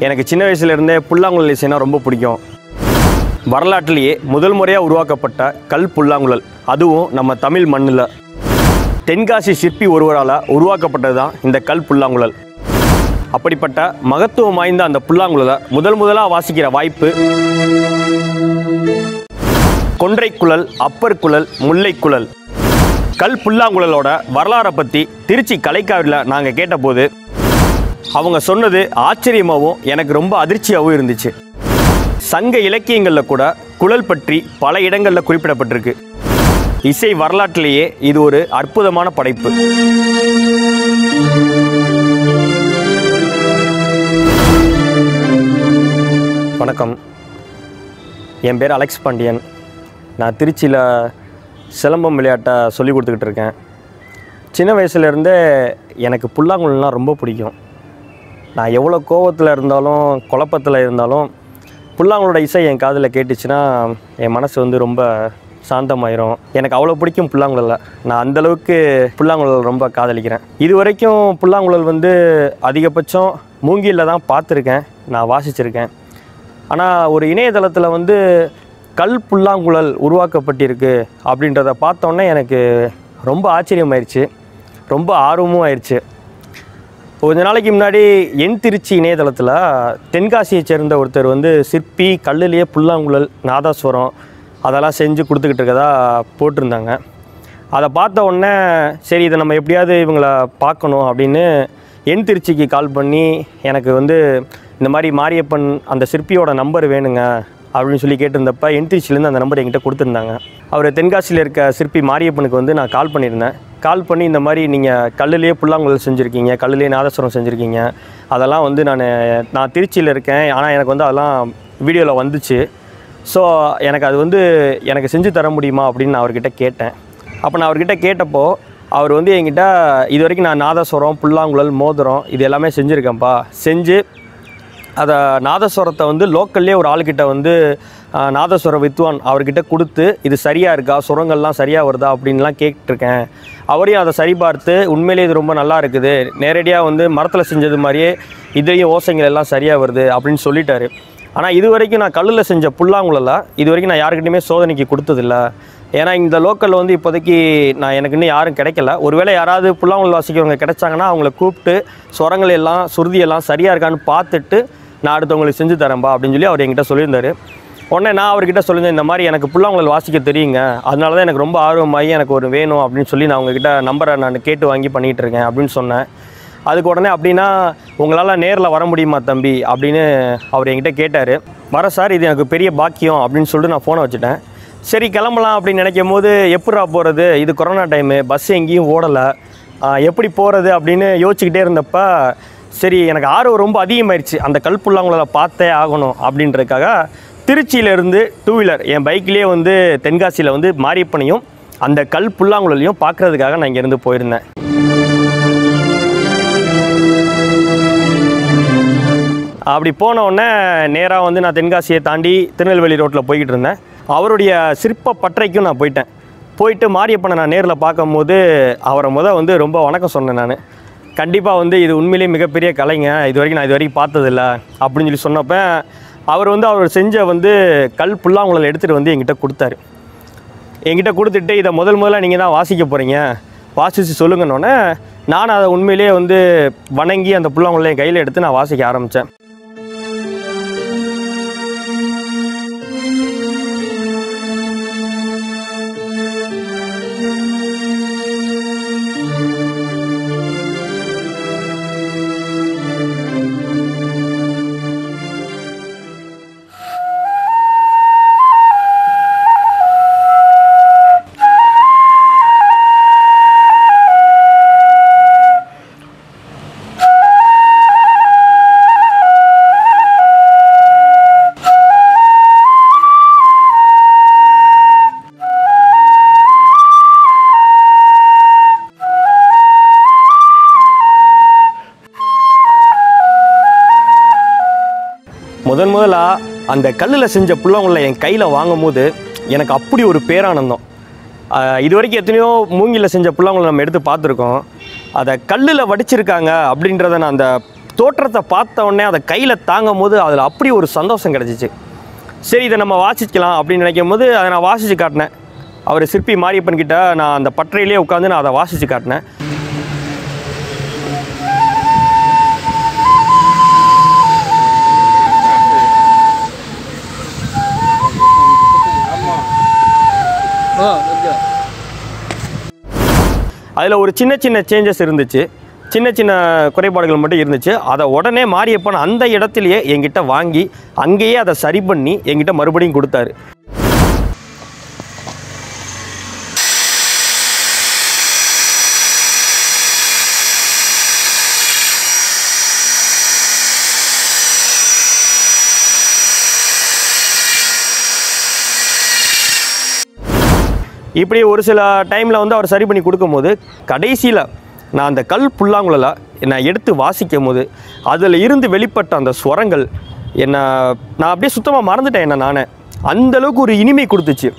எனக்கு சின்ன வயசுலேருந்தே புல்லாங்குழல் இசைனா ரொம்ப பிடிக்கும் வரலாற்றிலேயே முதல் முறையாக உருவாக்கப்பட்ட கல் புல்லாங்குழல் அதுவும் நம்ம தமிழ் மண்ணில் தென்காசி சிற்பி ஒருவரால் உருவாக்கப்பட்டது தான் இந்த கல் புல்லாங்குழல் அப்படிப்பட்ட மகத்துவம் வாய்ந்த அந்த புல்லாங்குழலை முதல் முதலாக வாசிக்கிற வாய்ப்பு கொன்றைக்குழல் அப்பர் குழல் முல்லைக்குழல் கல் புல்லாங்குழலோட வரலாறை பற்றி திருச்சி கலைக்காவியில் நாங்கள் கேட்டபோது அவங்க சொன்னது ஆச்சரியமாகவும் எனக்கு ரொம்ப அதிர்ச்சியாகவும் இருந்துச்சு சங்க இலக்கியங்களில் கூட குழல் பற்றி பல இடங்களில் குறிப்பிடப்பட்டிருக்கு இசை வரலாற்றிலேயே இது ஒரு அற்புதமான படைப்பு வணக்கம் என் பேர் அலெக்ஸ் பாண்டியன் நான் திருச்சியில் சிலம்பம் விளையாட்டை சொல்லி கொடுத்துக்கிட்டு இருக்கேன் சின்ன வயசுலேருந்தே எனக்கு புல்லாங்குழல்னால் ரொம்ப பிடிக்கும் நான் எவ்வளோ கோவத்தில் இருந்தாலும் குழப்பத்தில் இருந்தாலும் புல்லாங்குழலோட இசை என் காதில் கேட்டுச்சுன்னா என் மனசு வந்து ரொம்ப சாந்தமாயிரும் எனக்கு அவ்வளோ பிடிக்கும் புல்லாங்குழலில் நான் அந்தளவுக்கு புல்லாங்குழல் ரொம்ப காதலிக்கிறேன் இது வரைக்கும் புல்லாங்குழல் வந்து அதிகபட்சம் மூங்கிலில் தான் பார்த்துருக்கேன் நான் வாசிச்சிருக்கேன் ஆனால் ஒரு இணையதளத்தில் வந்து கல் புல்லாங்குழல் உருவாக்கப்பட்டிருக்கு அப்படின்றத பார்த்தோன்னே எனக்கு ரொம்ப ஆச்சரியமாயிருச்சு ரொம்ப ஆர்வமும் ஆயிடுச்சு கொஞ்ச நாளைக்கு முன்னாடி என் திருச்சி இணையதளத்தில் தென்காசியை சேர்ந்த ஒருத்தர் வந்து சிற்பி கல்லுலேயே புல்லாங்குழல் நாதஸ்வரம் அதெல்லாம் செஞ்சு கொடுத்துக்கிட்டு இருக்கதா போட்டிருந்தாங்க அதை பார்த்த உடனே சரி இதை நம்ம எப்படியாவது இவங்கள பார்க்கணும் அப்படின்னு என் திருச்சிக்கு கால் பண்ணி எனக்கு வந்து இந்த மாதிரி மாரியப்பன் அந்த சிற்பியோட நம்பர் வேணுங்க அப்படின்னு சொல்லி கேட்டிருந்தப்ப என் திருச்சியிலேருந்து அந்த நம்பர் என்கிட்ட கொடுத்துருந்தாங்க அவர் தென்காசியில் இருக்க சிற்பி மாரியப்பனுக்கு வந்து நான் கால் பண்ணியிருந்தேன் கால் பண்ணி இந்த மாதிரி நீங்கள் கல்லுலேயே புல்லாங்குழல் செஞ்சுருக்கீங்க கல்லுலேயே நாதஸ்வரம் செஞ்சுருக்கீங்க அதெல்லாம் வந்து நான் நான் திருச்சியில் இருக்கேன் ஆனால் எனக்கு வந்து அதெல்லாம் வீடியோவில் வந்துச்சு ஸோ எனக்கு அது வந்து எனக்கு செஞ்சு தர முடியுமா அப்படின்னு நான் அவர்கிட்ட கேட்டேன் அப்போ நான் அவர்கிட்ட கேட்டப்போ அவர் வந்து என்கிட்ட இது வரைக்கும் நான் நாதஸ்வரம் புல்லாங்குழல் மோதிரம் இது எல்லாமே செஞ்சுருக்கேன்ப்பா செஞ்சு அதை நாதஸ்வரத்தை வந்து லோக்கல்லே ஒரு ஆளுக்கிட்ட வந்து ஆஹ், நாதஸ்வர வித்வான் அவர்கிட்ட கொடுத்து இது சரியாக இருக்கா சுரங்கள்லாம் சரியாக வருதா அப்படின்லாம் கேட்டிருக்கேன் அவரையும் அதை சரிபார்த்து உண்மையிலேயே இது ரொம்ப நல்லா இருக்குது நேரடியாக வந்து மரத்தில் செஞ்சது மாதிரியே இதையும் ஓசைகள் எல்லாம் சரியாக வருது அப்படின்னு சொல்லிட்டாரு ஆனால் இது வரைக்கும் நான் கல்லில் செஞ்ச புல்லாங்குழல இது வரைக்கும் நான் யாருக்கிட்டையுமே சோதனைக்கு கொடுத்ததில்ல ஏன்னா இந்த லோக்கலில் வந்து இப்போதைக்கு நான் எனக்கு இன்னும் யாரும் கிடைக்கல ஒருவேளை யாராவது புல்லாங்குழல் வாசிக்கிறவங்க கிடைச்சாங்கன்னா அவங்கள கூப்பிட்டு சுரங்கள் எல்லாம் சுருதி எல்லாம் சரியாக இருக்கான்னு பார்த்துட்டு நான் அடுத்தவங்களுக்கு செஞ்சு தரேன்பா அப்படின்னு சொல்லி அவர் என்கிட்ட சொல்லியிருந்தாரு உடனே நான் அவர்கிட்ட சொல்லியிருந்தேன் இந்த மாதிரி எனக்கு புல்லாங்குழல் வாசிக்க தெரியுங்க அதனால தான் எனக்கு ரொம்ப ஆர்வமாகி எனக்கு ஒரு வேணும் அப்படின்னு சொல்லி நான் உங்ககிட்ட நம்பரை நான் கேட்டு வாங்கி பண்ணிகிட்டு இருக்கேன் அப்படின்னு சொன்னேன் அதுக்கு உடனே அப்படின்னா உங்களால் நேரில் வர முடியுமா தம்பி அப்படின்னு அவர் என்கிட்ட கேட்டார் வர சார் இது எனக்கு பெரிய பாக்கியம் அப்படின்னு சொல்லிட்டு நான் ஃபோனை வச்சுட்டேன் சரி கிளம்பலாம் அப்படின்னு நினைக்கும் போது எப்படா போகிறது இது கொரோனா டைமு பஸ் எங்கேயும் ஓடலை எப்படி போகிறது அப்படின்னு யோசிச்சுக்கிட்டே இருந்தப்ப சரி எனக்கு ஆர்வம் ரொம்ப அதிகமாயிருச்சு அந்த கல் புல்லாங்குழலை பார்த்தே ஆகணும் அப்படின்றதுக்காக திருச்சியிலேருந்து டூ வீலர் என் பைக்லேயே வந்து தென்காசியில் வந்து மாரியப்பனையும் அந்த கல் புல்லாங்குழலையும் பார்க்குறதுக்காக நான் இங்கேருந்து போயிருந்தேன் அப்படி போன உடனே நேராக வந்து நான் தென்காசியை தாண்டி திருநெல்வேலி ரோட்டில் போய்கிட்டு இருந்தேன் அவருடைய சிற்ப பட்டறைக்கும் நான் போயிட்டேன் போயிட்டு மாரியப்பனை நான் நேரில் பார்க்கும்போது அவரை முத வந்து ரொம்ப வணக்கம் சொன்னேன் நான் கண்டிப்பாக வந்து இது உண்மையிலேயே மிகப்பெரிய கலைங்க இது வரைக்கும் நான் இது வரைக்கும் பார்த்ததில்ல அப்படின்னு சொல்லி சொன்னப்ப அவர் வந்து அவர் செஞ்ச வந்து கல் புல்லாங்குழல் எடுத்துகிட்டு வந்து என்கிட்ட கொடுத்தாரு என்கிட்ட கொடுத்துட்டு இதை முதல் முதல்ல நீங்கள் தான் வாசிக்க போகிறீங்க வாசித்து சொல்லுங்கன்னொன்னே நான் அதை உண்மையிலேயே வந்து வணங்கி அந்த புல்லாங்குழலை என் கையில் எடுத்து நான் வாசிக்க ஆரம்பித்தேன் முதன் முதலாக அந்த கல்லில் செஞ்ச புல்லாங்குழலை என் கையில் வாங்கும் போது எனக்கு அப்படி ஒரு பேரானந்தம் ஆஹ் இது வரைக்கும் எத்தனையோ மூங்கில செஞ்ச புல்லாங்குழல் நம்ம எடுத்து பார்த்துருக்கோம் அதை கல்லில் வடிச்சிருக்காங்க அப்படின்றத நான் அந்த தோற்றத்தை பார்த்த உடனே அதை கையில் தாங்கும் போது அதில் அப்படி ஒரு சந்தோஷம் கிடச்சிச்சு சரி இதை நம்ம வாசிக்கலாம் அப்படின்னு நினைக்கும் போது அதை நான் வாசித்து காட்டினேன் அவர் சிற்பி மாரியப்பன் கிட்ட நான் அந்த பட்டறையிலே உட்காந்து நான் அதை வாசித்து காட்டினேன் ஆ ஓகே அதில் ஒரு சின்ன சின்ன சேஞ்சஸ் இருந்துச்சு சின்ன சின்ன குறைபாடுகள் மட்டும் இருந்துச்சு அதை உடனே மாரியப்பன் அந்த இடத்துலையே என்கிட்ட வாங்கி அங்கேயே அதை சரி பண்ணி என்கிட்ட மறுபடியும் கொடுத்தாரு இப்படி ஒரு சில டைமில் வந்து அவர் சரி பண்ணி கொடுக்கும்போது கடைசியில் நான் அந்த கல் புல்லாங்குழலை நான் எடுத்து வாசிக்கும் போது அதில் இருந்து வெளிப்பட்ட அந்த ஸ்வரங்கள் என்னை நான் அப்படியே சுத்தமாக மறந்துட்டேன் என்ன நானே அந்த அளவுக்கு ஒரு இனிமை கொடுத்துச்சு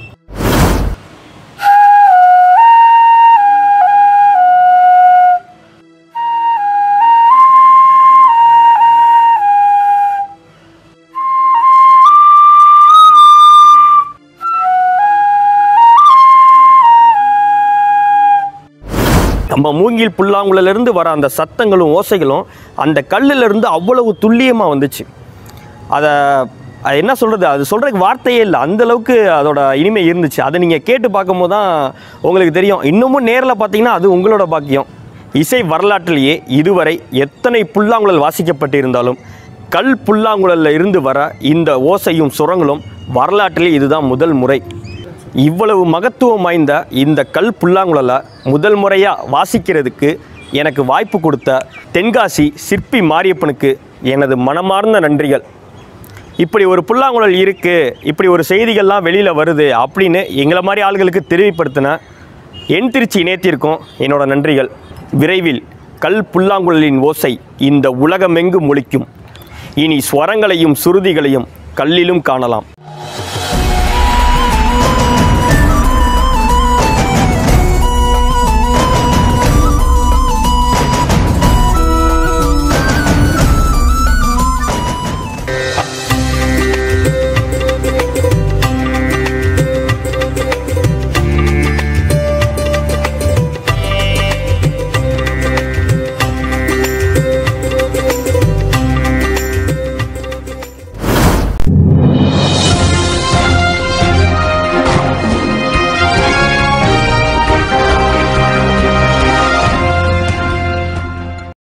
நம்ம மூங்கில் புல்லாங்குழலிருந்து வர அந்த சத்தங்களும் ஓசைகளும் அந்த கல்லுல இருந்து அவ்வளவு துல்லியமாக வந்துச்சு அதை அது என்ன சொல்கிறது அது சொல்கிறதுக்கு வார்த்தையே இல்லை அந்த அளவுக்கு அதோட இனிமை இருந்துச்சு அதை நீங்கள் கேட்டு பார்க்கும்போது தான் உங்களுக்கு தெரியும் இன்னமும் நேரில் பார்த்தீங்கன்னா அது உங்களோட பாக்கியம் இசை வரலாற்றிலேயே இதுவரை எத்தனை புல்லாங்குழல் வாசிக்கப்பட்டிருந்தாலும் கல் புல்லாங்குழலில் இருந்து வர இந்த ஓசையும் சுரங்களும் வரலாற்றிலே இதுதான் முதல் முறை இவ்வளவு மகத்துவம் வாய்ந்த இந்த கல் புல்லாங்குழலை முதல் முறையாக வாசிக்கிறதுக்கு எனக்கு வாய்ப்பு கொடுத்த தென்காசி சிற்பி மாரியப்பனுக்கு எனது மனமார்ந்த நன்றிகள் இப்படி ஒரு புல்லாங்குழல் இருக்குது இப்படி ஒரு செய்திகள்லாம் வெளியில் வருது அப்படின்னு எங்களை மாதிரி ஆளுகளுக்கு தெரிவிப்படுத்தின என் திருச்சி இணையத்திற்கும் என்னோட நன்றிகள் விரைவில் கல் புல்லாங்குழலின் ஓசை இந்த உலகமெங்கு ஒலிக்கும் இனி ஸ்வரங்களையும் சுருதிகளையும் கல்லிலும் காணலாம்